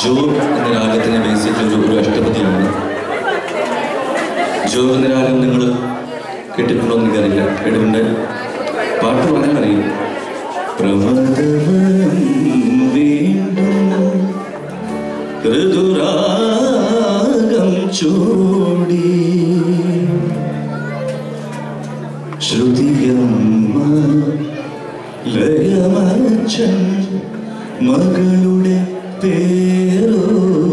ജോഗ് എന്ന രാഗത്തിന് ബേസിക്കലി ഒരു ഒരു അഷ്ടപതിയാണ് ജോഗ് എന്ന രാഗം നിങ്ങൾ കേട്ടിട്ടുണ്ടോ എന്ന് എനിക്കറിയില്ല കേട്ടിട്ടുണ്ട് പാട്ട് പറഞ്ഞാൽ അറിയും പ്രമദവനം വീണ്ടും ഋതുരാഗം ചൂടി ശ്രുതിയമ്മ ലയമച്ചൻ മകളുടെ പേരോ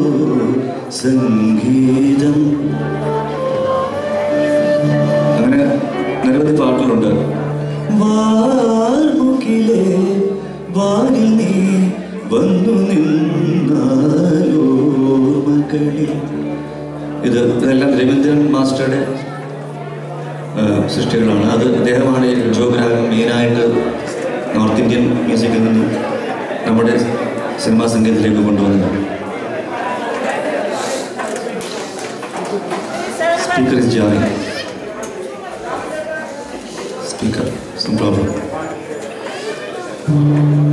സംഗീതം അങ്ങനെ നിരവധി പാട്ടുകളുണ്ട് വാർമുകിലെ വാനിൽ നീ വന്നു നിന്നാലോ മകളിൽ ഇത് ഇതെല്ലാം രവീന്ദ്രൻ മാസ്റ്ററുടെ ആ, സൃഷ്ടികളാണ് അത് അദ്ദേഹമാണ് ഈ ജോഗ്രാഗം മെയിനായിട്ട് നോർത്ത് ഇന്ത്യൻ മ്യൂസിക്കിൽ നിന്നും നമ്മുടെ സിനിമാ സംഗീതത്തിലേക്ക് കൊണ്ടുവന്നത് speaker is Johnny speaker some problem